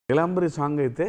Neelambari song అయితే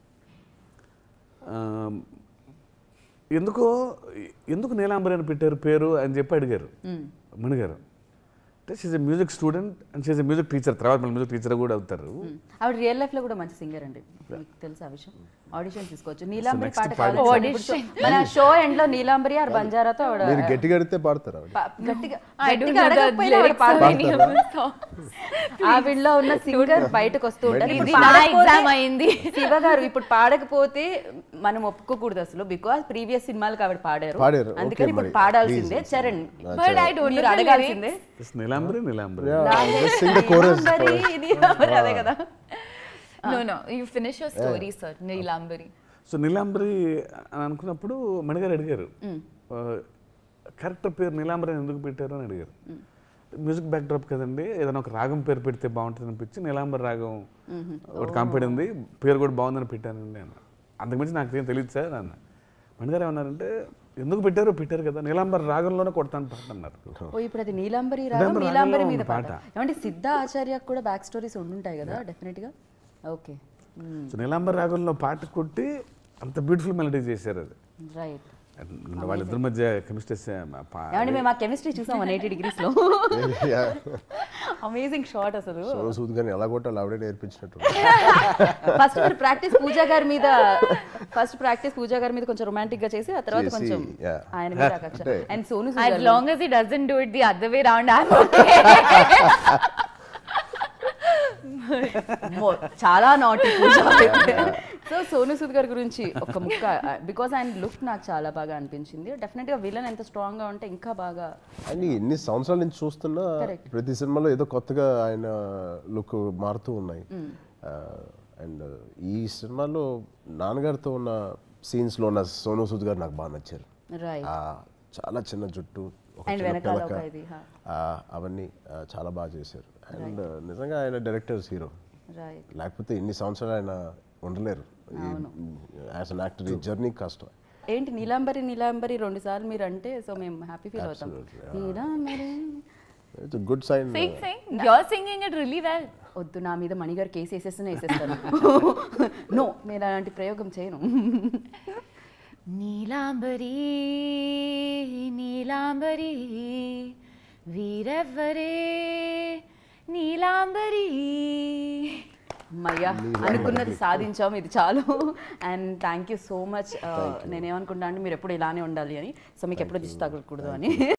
ఆ, ఎందుకో ఎందుకు నీలాంబరి అని పెట్టారు పేరు అని చెప్పి అడిగారు మణిగారు అంటే she's a music student and she's a music teacher తర్వాత మళ్ళీ మ్యూజిక్ టీచర్ కూడా అవుతారు ఆవిడ రియల్ లైఫ్ లో కూడా మంచి సింగర్ అండి మీకు తెలుసా ఆ విషయం ఆడిషన్ తీసుకోవచ్చు నీలాంబరి next పాట పాడు. కావాలి ఇప్పుడు మన షో ఎండ్ లో నీలాంబరి ఆర్ బంజారాతో ఆవిడ మీరు గట్టిగా అడిగితే పాడతారు ఆవిడ పా- గట్టిగా I don't గట్టిగా know the అడగకపోయినా ఆవిడ lyrics of పాడతారు. any of the songs. ఆవిడలో ఉన్న సింగర్ బయటకు వస్తూ ఉంటారు ఇప్పుడు ఇది నా పాడకపోతే- exam అయింది. శివ గారు ఇప్పుడు పాడకపోతే మనం ఒప్పుకోకూడదు అసలు బికాస్ ప్రీవియస్ సినిమాలకు ఆవిడ పాడారు పాడారు. అందుకని Okay, ఇప్పుడు మరి. పాడాల్సిందే Please. Charan But I don't మీరు know the అడగాల్సిందే lyrics. Neelambari Neelambari Yeah, just sing the chorus. Neelambari, Neelambari, అదే కదా No, no. You finish your story, sir. Neelambari. So Neelambari అని అనుకున్నప్పుడు మణిగారు అడిగారు కరెక్ట్ పేరు నీలాంబరి అని ఎందుకు పెట్టారు అని అడిగారు మ్యూజిక్ బ్యాక్ డ్రాప్ కదండి ఏదైనా ఒక రాగం పేరు పెడితే బాగుంటుంది అనిపించి నీలాంబరి రాగం ఒకటి కంపెనీ పేరు కూడా బాగుందని పెట్టానండి అన్న అంతకుమించి నాకు ఏం తెలియదు సార్ అన్న మణిగారు ఏమన్నారంటే ఎందుకు పెట్టారో పెట్టారు కదా నీలాంబరి రాగంలోనే కొడతాను పాట అన్నారు ఓ ఇప్పుడు అది నీలాంబరి రాగం నీలాంబరి నీలాంబరి రాగంలో మీద ఉన్న పాట పాట. ఏమంటే సిద్ధ ఆచార్యకు కూడా బ్యాక్ స్టోరీస్ ఉండుంటాయి కదా డెఫినెట్ గా ఓకే సో నీలాంబరి రాగంలో పాట కొట్టి అంత బ్యూటిఫుల్ మెలడీ చేశారు అది రైట్ And వాళ్ళిద్దరి మధ్య కెమిస్ట్రీ ఏమంటే మేము ఆ కెమిస్ట్రీ చూసాం వన్ ఎయిటీ డిగ్రీస్ లో అమేజింగ్ షాట్ అసలు సోను సూద్ గారిని ఎలా కొట్టాలి ఆవిడే నేర్పించినట్టు ఫస్ట్ మీరు ప్రాక్టీస్ పూజా గారి మీద ఫస్ట్ ప్రాక్టీస్ పూజా గారి మీద కొంచెం రొమాంటిక్ గా చేసి ఆ తర్వాత చేసి, కొంచెం yeah. ఆయన మీద కక్ష అంటే- and Sonu As Sood long as he doesn't do it the other way around, I'm okay. మో- చాలా నాటి పూజ సో సోను సూద్ గారి గురించి ఒక ముక్క బికాస్ ఆయన లుక్ నాకు చాలా బాగా అనిపించింది డెఫినెట్ గా విలన్ ఎంత స్ట్రాంగ్ గా ఉంటే ఇంకా బాగా అని ఎన్ని సంవత్సరాల నుంచి చూస్తున్నా Correct. ప్రతి సినిమాలో ఏదో కొత్తగా ఆయన లుక్ మారుతూ ఉన్నాయి అండ్ ఈ సినిమాలో నాన్నగారితో ఉన్న scenes లో ఉన్న సోను సూద్ గారు నాకు బాగా నచ్చారు రైట్ ఆ చాలా చిన్న జుట్టు ఒక And చిన్న వెనకాల పిలక, ఒక ఇది, హా. ఆ, అవన్నీ ఆ, చాలా బాగా చేశారు అండ్ నిజంగా ఆయన డైరెక్టర్స్ హీరో రైట్ లేకపోతే ఇన్ని సంవత్సరాలు ఆయన ఉండలేరు యాజ్ అన్ యాక్టర్ ఈ జర్నీ కష్టం ఏంటి నీలాంబరి నీలాంబరి రెండు సార్లు మీరు అంటే సో మేము హ్యాపీ ఫీల్ అవుతాం Neelambari it's good sign sing, sing. You're singing it really well. వద్దు నా మీద మణిగారు కేసు వేసేస్తూనే వేసేస్తాను నో నేను అలాంటి ప్రయోగం చేయను నీలాంబరి నీలాంబరి వీరెవ్వరే నీలాంబరి మయ్యా అనుకున్నది సాధించాం ఇది చాలు and thank you so much నేనేమనుకుంటా అంటే మీరు ఎప్పుడు ఇలానే ఉండాలి అని సో మీకు ఎప్పుడు దిష్టి తగలకూడదు అని